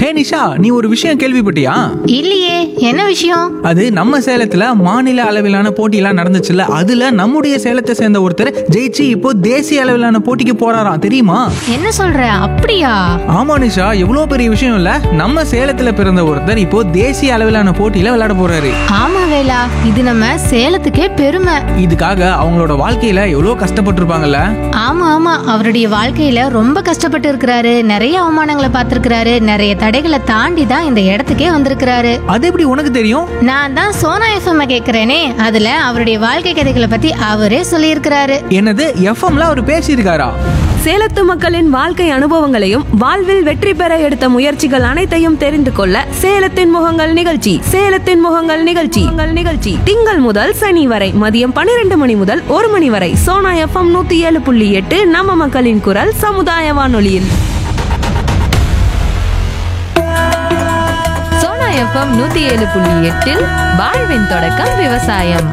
ஏ நிஷா நீ ஒரு விஷயம் கேள்விப்பட்டியா இல்லையே என்ன விஷயம் அது நம்ம சேலத்துல மாநில அளவிலான போட்டியெல்லாம் நடந்துச்சுல்ல அதுல நம்முடைய சேலத்தை சேர்ந்த ஒருத்தர் ஜெயிச்சு இப்போ தேசிய அளவிலான போட்டிக்கு போறாராம் தெரியுமா என்ன சொல்ற அப்படியா ஆமா நிஷா எவ்வளவு பெரிய விஷயம் இல்ல நம்ம சேலத்துல பிறந்த ஒருத்தர் இப்போ தேசிய அளவிலான போட்டியில விளையாட போறாரு ஆமா வேலா இது நம்ம சேலத்துக்கே பெருமை இதுக்காக அவங்களோட வாழ்க்கையில எவ்வளவு கஷ்டப்பட்டிருப்பாங்கல்ல ஆமா ஆமா அவருடைய வாழ்க்கையில ரொம்ப கஷ்டப்பட்டு இருக்கிறாரு நிறைய அவமானங்களை பார்த்திருக்கிறாரு நிறைய தடைகளை தாண்டி தான் இந்த இடத்துக்கே வந்திருக்கிறாரு அது எப்படி உனக்கு தெரியும் நான் தான் சோனா எஃப்எம் கேக்குறேனே அதுல அவருடைய வாழ்க்கை கதைகளை பத்தி அவரே சொல்லியிருக்கிறாரு என்னது எஃப்எம்ல அவர் பேசியிருக்காரா சேலத்து மக்களின் வாழ்க்கை அனுபவங்களையும் வாழ்வில் வெற்றி பெற எடுத்த முயற்சிகள் அனைத்தையும் தெரிந்து கொள்ள சேலத்தின் முகங்கள் நிகழ்ச்சி சேலத்தின் முகங்கள் நிகழ்ச்சி உங்கள் நிகழ்ச்சி திங்கள் முதல் சனி வரை மதியம் பன்னிரண்டு மணி முதல் ஒரு மணி வரை சோனா எஃப்எம் நூத்தி ஏழு புள்ளி எட்டு நம்ம மக்களின் குரல் சமுதாய வானொலியில் சோனா எஃப்எம் நூத்தி ஏழு புள்ளி எட்டில் வாழ்வின் தொடக்கம் விவசாயம்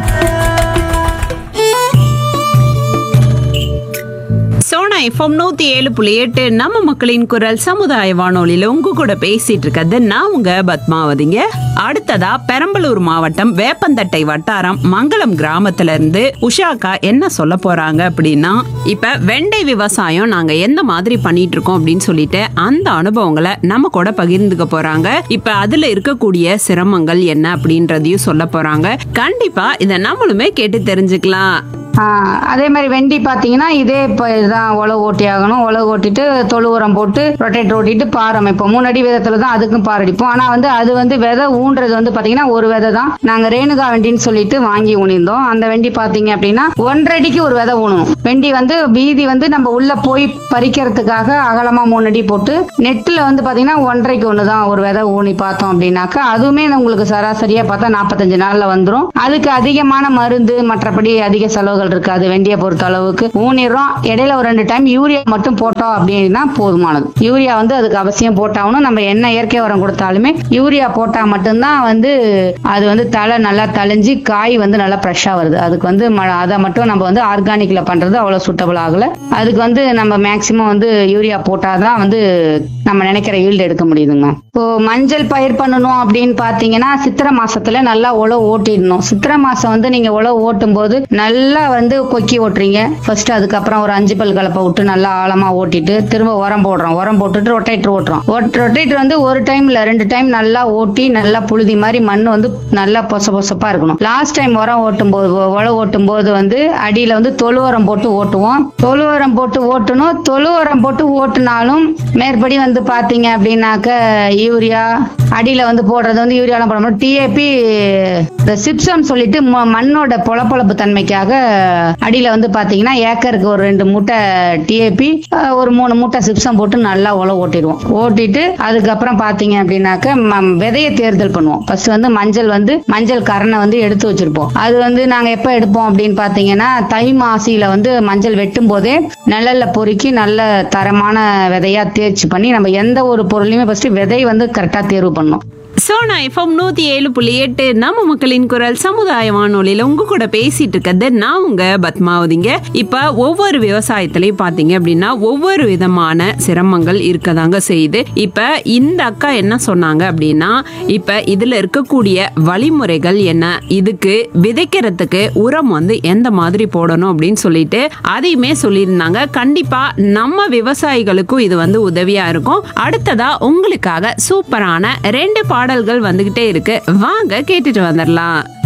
சோனா எஃப்எம் நூத்தி ஏழு புள்ளி எட்டு நம்ம மக்களின் குரல் சமுதாய வானொலியில உங்க கூட பேசிட்டு இருக்கிறது நான் உங்க பத்மாவதிங்க அடுத்ததா பெரம்பலூர் மாவட்டம் வேப்பந்தட்டை வட்டாரம் மங்களம் கிராமத்துல இருந்து உஷாக்கா என்ன சொல்ல போறாங்க அப்படின்னா இப்ப வெண்டை விவசாயம் நாங்க எந்த மாதிரி பண்ணிட்டு இருக்கோம் அப்படின்னு சொல்லிட்டு அந்த அனுபவங்களை நம்ம கூட பகிர்ந்துக்க போறாங்க இப்ப அதுல இருக்கக்கூடிய சிரமங்கள் என்ன அப்படின்றதையும் சொல்ல போறாங்க கண்டிப்பா இதை நம்மளுமே கேட்டு தெரிஞ்சுக்கலாம் ஆஹ் அதே மாதிரி வெண்டி பார்த்தீங்கன்னா இதே இப்போ இதுதான் உழவு ஓட்டி ஆகணும் உழவு ஓட்டிட்டு தொழு உரம் போட்டு ரொட்டேட் ஓட்டிட்டு பார் அமைப்போம் மூணு அடி விதத்துல தான் அதுக்கும் பார் அடிப்போம் ஆனால் வந்து அது வந்து விதை ஊன்றது வந்து பார்த்தீங்கன்னா ஒரு விதை தான் நாங்கள் ரேணுகா வெண்டின்னு சொல்லிட்டு வாங்கி ஊனியிருந்தோம் அந்த வெண்டி பார்த்தீங்க அப்படின்னா ஒன்றரை அடிக்கு ஒரு விதை ஊனணும் வெண்டி வந்து வீதி வந்து நம்ம உள்ள போய் பறிக்கிறதுக்காக அகலமா மூணு அடி போட்டு நெட்டில் வந்து பார்த்தீங்கன்னா ஒன்றரைக்கு ஒன்று தான் ஒரு விதை ஊனி பார்த்தோம் அப்படின்னாக்கா அதுவுமே உங்களுக்கு சராசரியா பார்த்தா நாற்பத்தஞ்சு நாள்ல வந்துடும் அதுக்கு அதிகமான மருந்து மற்றபடி அதிக செலவுகள் இருக்காது வெண்டியை பொறுத்த அளவுக்கு ஊனிடுறோம் இடையில ஒரு ரெண்டு டைம் யூரியா மட்டும் போட்டோம் அப்படின்னா போதுமானது யூரியா வந்து அதுக்கு அவசியம் போட்டாகணும் நம்ம என்ன இயற்கை உரம் கொடுத்தாலுமே யூரியா போட்டா மட்டும்தான் வந்து அது வந்து தலை நல்லா தழிஞ்சு காய் வந்து நல்லா ஃப்ரெஷ்ஷா வருது அதுக்கு வந்து ம- அதை மட்டும் நம்ம வந்து ஆர்கானிக்ல பண்றது அவ்வளவு சூட்டபிள் ஆகல அதுக்கு வந்து நம்ம மேக்சிமம் வந்து யூரியா போட்டாதான் வந்து நம்ம நினைக்கிற ஈல்டு எடுக்க முடியுதுங்க இப்போ மஞ்சள் பயிர் பண்ணணும் அப்படின்னு பாத்தீங்கன்னா சித்திரை மாசத்துல நல்லா உழவு ஓட்டிடணும் சித்திரை மாசம் வந்து நீங்க உழவு ஓட்டும் போது நல்லா வந்து கொக்கி ஓட்டுறீங்க ஃபர்ஸ்ட் அதுக்கப்புறம் ஒரு அஞ்சு பல் கலப்பை விட்டு நல்லா ஆழமா ஓட்டிட்டு திரும்ப உரம் போடுறோம் உரம் போட்டுட்டு ரொட்டேட்டர் ஓட்டுறோம் ரொட்டேட்டர் வந்து ஒரு டைம்ல ரெண்டு டைம் நல்லா ஓட்டி நல்லா புழுதி மாதிரி மண் வந்து நல்லா பொச பொசப்பா இருக்கணும் லாஸ்ட் டைம் உரம் ஓட்டும் போது உழவு ஓட்டும் போது வந்து அடியில வந்து தொழு உரம் போட்டு ஓட்டுவோம் தொழு உரம் போட்டு ஓட்டணும் தொழு உரம் போட்டு ஓட்டுனாலும் மேற்படி வந்து பாத்தீங்க அப்படின்னாக்க யூரியா அடியில வந்து போடுறது வந்து யூரியாலாம் போட மாட்டோம் டிஏபி இந்த சிப்சம் சொல்லிட்டு ம- மண்ணோட பொலப்பொலப்பு தன்மைக்காக அடியில வந்து பாத்தீங்கன்னா ஏக்கருக்கு ஒரு ரெண்டு மூட்டை டிஏபி ஒரு மூணு மூட்டை சிப்சம் போட்டு நல்லா உழவு ஓட்டிடுவோம் ஓட்டிட்டு அதுக்கப்புறம் பாத்தீங்க அப்படின்னாக்க ம- விதைய தேர்தல் பண்ணுவோம் ஃபர்ஸ்ட் வந்து மஞ்சள் வந்து மஞ்சள் கரணை வந்து எடுத்து வச்சிருப்போம் அது வந்து நாங்க எப்ப எடுப்போம் அப்படின்னு பாத்தீங்கன்னா தை மாசியில வந்து மஞ்சள் வெட்டும் போதே நிழல்ல பொறுக்கி நல்ல தரமான விதையா தேர்ச்சி பண்ணி நம்ம எந்த ஒரு பொருளையுமே ஃபர்ஸ்ட் விதை வந்து கரெக்டா தேர்வு பண்ணணும் சோனா எஃப்எம் நூத்தி ஏழு புள்ளி எட்டு நம்ம மக்களின் குரல் சமுதாய வானொலியில உங்க கூட பேசிட்டு இருக்கிறது நான் உங்க பத்மாவதிங்க இப்ப ஒவ்வொரு விவசாயத்திலையும் பாத்தீங்க அப்படின்னா ஒவ்வொரு விதமான சிரமங்கள் இருக்கதாங்க செய்யுது இப்ப இந்த அக்கா என்ன சொன்னாங்க அப்படின்னா இப்ப இதுல இருக்கக்கூடிய வழிமுறைகள் என்ன இதுக்கு விதைக்கிறதுக்கு உரம் வந்து எந்த மாதிரி போடணும் அப்படின்னு சொல்லிட்டு அதையுமே சொல்லியிருந்தாங்க கண்டிப்பா நம்ம விவசாயிகளுக்கும் இது வந்து உதவியா இருக்கும் அடுத்ததா உங்களுக்காக சூப்பரான ரெண்டு பாடல்கள் வந்துகிட்டே இருக்கு வாங்க கேட்டுட்டு வந்துடலாம்